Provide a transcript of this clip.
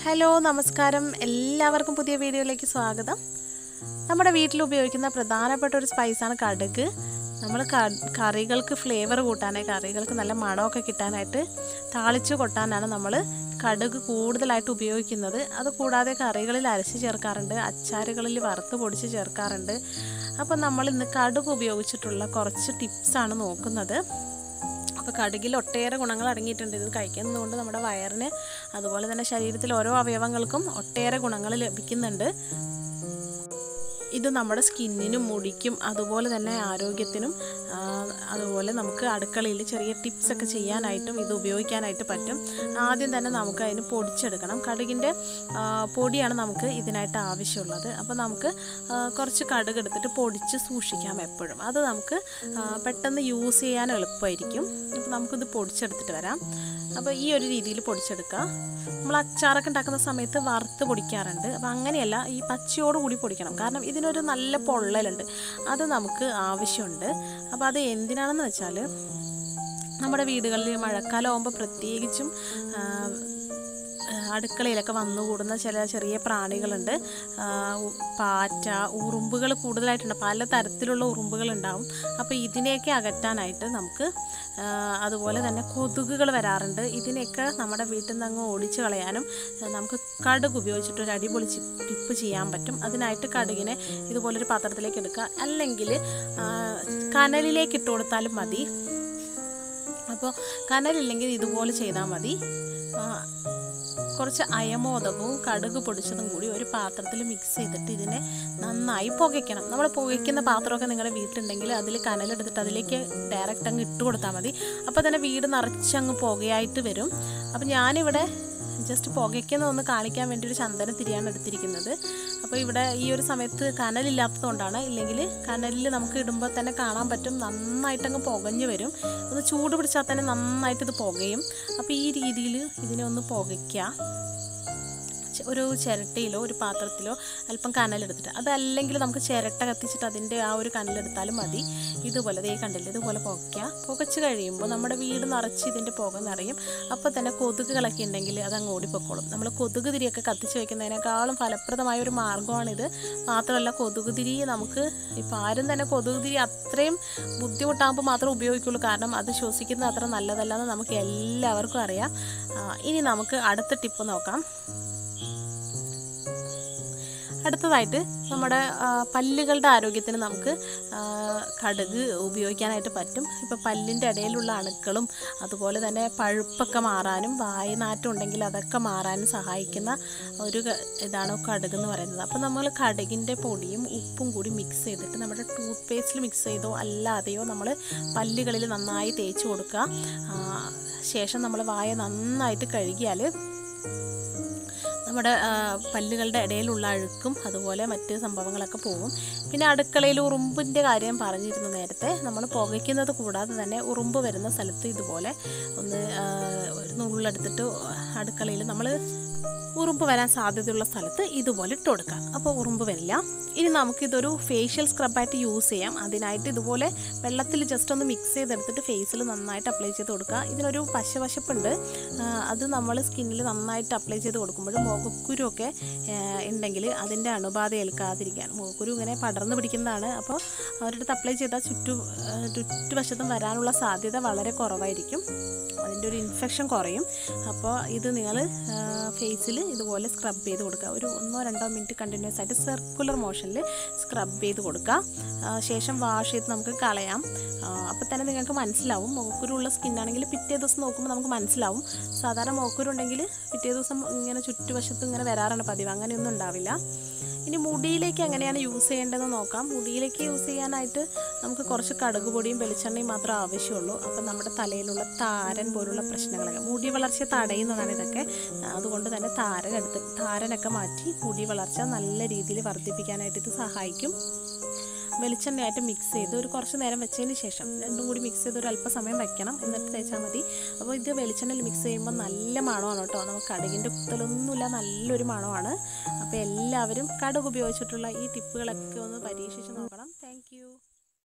hello നമസ്കാരം എല്ലാവർക്കും പുതിയ വീഡിയോയിലേക്ക് സ്വാഗതം നമ്മുടെ വീട്ടിൽ ഉപയോഗിക്കുന്ന പ്രധാനപ്പെട്ട ഒരു സ്പൈസാണ് കടുക് നമ്മൾ കറികൾക്ക് ഫ്ലേവർ കൂട്ടാനായി കറികൾക്ക് നല്ല മണമൊക്കെ കിട്ടാനായിട്ട് താളിച്ച് കൊട്ടാനാണ് നമ്മൾ കടുക് കൂടുതലായിട്ട് ഉപയോഗിക്കുന്നത് അത് കൂടാതെ കറികളിൽ അരച്ച് ചേർക്കാറുണ്ട് അച്ചാറുകളിൽ വറുത്ത് പൊടിച്ച് ചേർക്കാറുണ്ട് അപ്പോൾ നമ്മൾ ഇന്ന് കടുക് ഉപയോഗിച്ചിട്ടുള്ള കുറച്ച് ടിപ്സാണ് നോക്കുന്നത് അപ്പോൾ കടുകിൽ ഒട്ടേറെ ഗുണങ്ങൾ അടങ്ങിയിട്ടുണ്ട് ഇത് കഴിക്കുന്നതുകൊണ്ട് നമ്മുടെ വയറിന് അതുപോലെ തന്നെ ശരീരത്തിൽ ഓരോ അവയവങ്ങൾക്കും ഒട്ടേറെ ഗുണങ്ങൾ ലഭിക്കുന്നുണ്ട് ഇത് നമ്മുടെ സ്കിന്നിനും മുടിക്കും അതുപോലെ തന്നെ ആരോഗ്യത്തിനും ആ, അതുപോലെ നമുക്ക് അടുക്കളയിൽ ചെറിയ ടിപ്സ് ഒക്കെ ചെയ്യാനായിട്ടും ഇത് ഉപയോഗിക്കാനായിട്ട് പറ്റും ആദ്യം തന്നെ നമുക്ക് അതിന് പൊടിച്ചെടുക്കണം കടുകിൻ്റെ ആ, പൊടിയാണ് നമുക്ക് ഇതിനായിട്ട് ആവശ്യമുള്ളത് അപ്പോൾ നമുക്ക് ആ, കുറച്ച് കടുക് എടുത്തിട്ട് പൊടിച്ച് സൂക്ഷിക്കാം എപ്പോഴും അത് നമുക്ക് ആ, പെട്ടെന്ന് യൂസ് ചെയ്യാൻ എളുപ്പമായിരിക്കും അപ്പോൾ നമുക്കിത് പൊടിച്ചെടുത്തിട്ട് വരാം അപ്പോൾ ഈ ഒരു രീതിയിൽ പൊടിച്ചെടുക്കുക നമ്മൾ അച്ചാറൊക്കെ ഉണ്ടാക്കുന്ന സമയത്ത് വറുത്ത് പൊടിക്കാറുണ്ട് അപ്പോൾ അങ്ങനെയല്ല ഈ പച്ചയോട് കൂടി പൊടിക്കണം കാരണം ഇതിനൊരു നല്ല പൊള്ളലുണ്ട് അത് നമുക്ക് ആവശ്യമുണ്ട് അപ്പോൾ അത് എന്തിനാണെന്ന് വെച്ചാൽ നമ്മുടെ വീടുകളിൽ മഴക്കാലം ആകുമ്പോൾ പ്രത്യേകിച്ചും ആ, ആ, അടുക്കളയിലൊക്കെ വന്നുകൂടുന്ന ചില ചെറിയ പ്രാണികളുണ്ട് ആ, ഉ- പാറ്റ ഉറുമ്പുകൾ കൂടുതലായിട്ടുണ്ട് പല തരത്തിലുള്ള ഉറുമ്പുകൾ ഉണ്ടാവും അപ്പോൾ ഇതിനെയൊക്കെ അകറ്റാനായിട്ട് നമുക്ക് ആ, അതുപോലെ തന്നെ കൊതുകുകൾ വരാറുണ്ട് ഇതിനെയൊക്കെ നമ്മുടെ വീട്ടിൽ നിന്ന് അങ്ങ് ഓടിച്ച് കളയാനും ആ, നമുക്ക് കടുക് ഉപയോഗിച്ചിട്ട് ഒരു അടിപൊളി ചി- ടിപ്പ് ചെയ്യാൻ പറ്റും അതിനായിട്ട് കടുകിനെ ഇതുപോലൊരു പാത്രത്തിലേക്ക് എടുക്കുക അല്ലെങ്കിൽ ആ, കനലിലേക്ക് ഇട്ട് കൊടുത്താലും മതി അപ്പോൾ കനലില്ലെങ്കിൽ ഇതുപോലെ ചെയ്താൽ മതി ആ, കുറച്ച് അയമോദകവും കടുക് പൊടിച്ചതും കൂടി ഒരു പാത്രത്തിൽ മിക്സ് ചെയ്തിട്ട് ഇതിനെ നന്നായി പുകയ്ക്കണം നമ്മൾ പുകയ്ക്കുന്ന പാത്രമൊക്കെ നിങ്ങളുടെ വീട്ടിലുണ്ടെങ്കിൽ അതിൽ കനലെടുത്തിട്ട് അതിലേക്ക് ഡയറക്റ്റ് അങ്ങ് ഇട്ട് കൊടുത്താൽ മതി അപ്പോൾ തന്നെ വീട് നിറച്ചങ്ങ് പുകയായിട്ട് വരും അപ്പോൾ ഞാനിവിടെ ജസ്റ്റ് പുകയ്ക്കുന്ന ഒന്ന് കാണിക്കാൻ വേണ്ടി ഒരു ചന്ദനത്തിരിയാണ് എടുത്തിരിക്കുന്നത് അപ്പോൾ ഇവിടെ ഈ ഒരു സമയത്ത് കനലില്ലാത്തതുകൊണ്ടാണ് ഇല്ലെങ്കിൽ കനലിൽ നമുക്ക് ഇടുമ്പോൾ തന്നെ കാണാൻ പറ്റും നന്നായിട്ടങ്ങ് പുകഞ്ഞ് വരും ഒന്ന് ചൂട് പിടിച്ചാൽ തന്നെ നന്നായിട്ട് ഇത് പുകയും അപ്പോൾ ഈ രീതിയിൽ ഇതിനെ ഒന്ന് പുകയ്ക്കുക ചെ- ഒരു ചിരട്ടയിലോ ഒരു പാത്രത്തിലോ അല്പം കനലെടുത്തിട്ട് അതല്ലെങ്കിൽ നമുക്ക് ചിരട്ട കത്തിച്ചിട്ട് അതിൻ്റെ ആ ഒരു കനലെടുത്താലും മതി ഇതുപോലെ ദേ കണ്ടില്ലേ ഇതുപോലെ പുകയ്ക്കുക പുകച്ച് കഴിയുമ്പോൾ നമ്മുടെ വീട് നിറച്ച് ഇതിൻ്റെ പുക നിറയും അപ്പോൾ തന്നെ കൊതുകുകളൊക്കെ ഉണ്ടെങ്കിൽ അത് അങ്ങ് ഓടിപ്പൊക്കോളും നമ്മൾ കൊതുക് തിരിയൊക്കെ കത്തിച്ച് വയ്ക്കുന്നതിനേക്കാളും ഫലപ്രദമായ ഒരു മാർഗ്ഗമാണിത് മാത്രമല്ല കൊതുക് തിരി നമുക്ക് ഇപ്പം ആരും തന്നെ കൊതുക് തിരി അത്രയും ബുദ്ധിമുട്ടാകുമ്പോൾ മാത്രമേ ഉപയോഗിക്കുള്ളൂ കാരണം അത് ശ്വസിക്കുന്നത് അത്ര നല്ലതല്ല എന്ന് നമുക്ക് എല്ലാവർക്കും അറിയാം ആ, ഇനി നമുക്ക് അടുത്ത ടിപ്പ് നോക്കാം അടുത്തതായിട്ട് നമ്മുടെ ആ, പല്ലുകളുടെ ആരോഗ്യത്തിന് നമുക്ക് ആ, കടുക് ഉപയോഗിക്കാനായിട്ട് പറ്റും ഇപ്പോൾ പല്ലിൻ്റെ ഇടയിലുള്ള അണുക്കളും അതുപോലെ തന്നെ പഴുപ്പൊക്കെ മാറാനും വായനാറ്റം ഉണ്ടെങ്കിൽ അതൊക്കെ മാറാനും സഹായിക്കുന്ന ഒരു ക- ഇതാണ് കടുക് എന്ന് പറയുന്നത് അപ്പോൾ നമ്മൾ കടുകിൻ്റെ പൊടിയും ഉപ്പും കൂടി മിക്സ് ചെയ്തിട്ട് നമ്മുടെ ടൂത്ത് പേസ്റ്റിൽ മിക്സ് ചെയ്തോ അല്ലാതെയോ നമ്മൾ പല്ലുകളിൽ നന്നായി തേച്ച് കൊടുക്കുക ആ, ശേഷം നമ്മൾ വായ നന്നായിട്ട് കഴുകിയാൽ നമ്മുടെ ആ, പല്ലുകളുടെ ഇടയിലുള്ള അഴുക്കും അതുപോലെ മറ്റ് സംഭവങ്ങളൊക്കെ പോകും പിന്നെ അടുക്കളയിൽ ഉറുമ്പിൻ്റെ കാര്യം പറഞ്ഞിരുന്നു നേരത്തെ നമ്മൾ പുകയ്ക്കുന്നത് കൂടാതെ തന്നെ ഉറുമ്പ് വരുന്ന സ്ഥലത്ത് ഇതുപോലെ ഒന്ന് ആ, ഒരു നുള്ളെടുത്തിട്ട് അടുക്കളയിൽ നമ്മൾ ഉറുമ്പ് വരാൻ സാധ്യതയുള്ള സ്ഥലത്ത് ഇതുപോലെ ഇട്ട് കൊടുക്കാം അപ്പോൾ ഉറുമ്പ് വരില്ല ഇനി നമുക്കിതൊരു ഫേഷ്യൽ സ്ക്രബായിട്ട് യൂസ് ചെയ്യാം അതിനായിട്ട് ഇതുപോലെ വെള്ളത്തിൽ ജസ്റ്റ് ഒന്ന് മിക്സ് ചെയ്തെടുത്തിട്ട് ഫേസിൽ നന്നായിട്ട് അപ്ലൈ ചെയ്ത് കൊടുക്കുക ഇതിനൊരു പശവശപ്പുണ്ട് ആ, അത് നമ്മൾ സ്കിന്നിൽ നന്നായിട്ട് അപ്ലൈ ചെയ്ത് കൊടുക്കുമ്പോൾ മുഖക്കുരുവൊക്കെ ഉണ്ടെങ്കിൽ അതിൻ്റെ അണുബാധ ഏൽക്കാതിരിക്കാൻ മുഖക്കുരു ഇങ്ങനെ പടർന്ന് പിടിക്കുന്നതാണ് അപ്പോൾ അവരുടെ അടുത്ത് അപ്ലൈ ചെയ്താൽ ചുറ്റു ആ, ചുറ്റുവശത്തും വരാനുള്ള സാധ്യത വളരെ കുറവായിരിക്കും അതിൻ്റെ ഒരു ഇൻഫെക്ഷൻ കുറയും അപ്പോൾ ഇത് നിങ്ങൾ ഫേസിൽ ഇതുപോലെ സ്ക്രബ് ചെയ്ത് കൊടുക്കുക ഒരു ഒന്നോ രണ്ടോ മിനിറ്റ് കണ്ടിന്യൂസ് ആയിട്ട് സർക്കുലർ മോഷനിൽ സ്ക്രബ് ചെയ്ത് കൊടുക്കുക ആ, ശേഷം വാഷ് ചെയ്ത് നമുക്ക് കളയാം അപ്പോൾ തന്നെ നിങ്ങൾക്ക് മനസ്സിലാവും മുഖക്കുരുള്ള സ്കിന്നാണെങ്കിൽ പിറ്റേ ദിവസം നോക്കുമ്പോൾ നമുക്ക് മനസ്സിലാവും സാധാരണ മുഖക്കുരു ഉണ്ടെങ്കിൽ പിറ്റേ ദിവസം ഇങ്ങനെ ചുറ്റുവശത്ത് ഇങ്ങനെ വരാറാണ് പതിവ് അങ്ങനെയൊന്നും ഉണ്ടാവില്ല ഇനി മുടിയിലേക്ക് എങ്ങനെയാണ് യൂസ് ചെയ്യേണ്ടതെന്ന് നോക്കാം മുടിയിലേക്ക് യൂസ് ചെയ്യാനായിട്ട് നമുക്ക് കുറച്ച് കടുക് പൊടിയും വെളിച്ചെണ്ണയും മാത്രമേ ആവശ്യമുള്ളൂ അപ്പം നമ്മുടെ തലയിലുള്ള താരൻ പോലുള്ള പ്രശ്നങ്ങളൊക്കെ മുടി വളർച്ച തടയുന്നതാണ് ഇതൊക്കെ അതുകൊണ്ട് തന്നെ താരൻ എടുത്ത് താരനൊക്കെ മാറ്റി മുടി വളർച്ച നല്ല രീതിയിൽ വർദ്ധിപ്പിക്കാനായിട്ട് ഇത് സഹായിക്കും വെളിച്ചെണ്ണയായിട്ട് മിക്സ് ചെയ്ത് ഒരു കുറച്ച് നേരം വെച്ചതിന് ശേഷം രണ്ടും കൂടി മിക്സ് ചെയ്ത് ഒരു അല്പസമയം വെക്കണം എന്നിട്ട് തേച്ചാൽ മതി അപ്പോൾ ഇത് വെളിച്ചെണ്ണയിൽ മിക്സ് ചെയ്യുമ്പോൾ നല്ല മണമാണ് കേട്ടോ നമുക്ക് കടുകിൻ്റെ കുത്തലൊന്നുമില്ല നല്ലൊരു മണമാണ് അപ്പോൾ എല്ലാവരും കടുക് ഉപയോഗിച്ചിട്ടുള്ള ഈ ടിപ്പുകളൊക്കെ ഒന്ന് പരീക്ഷിച്ച് നോക്കണം താങ്ക്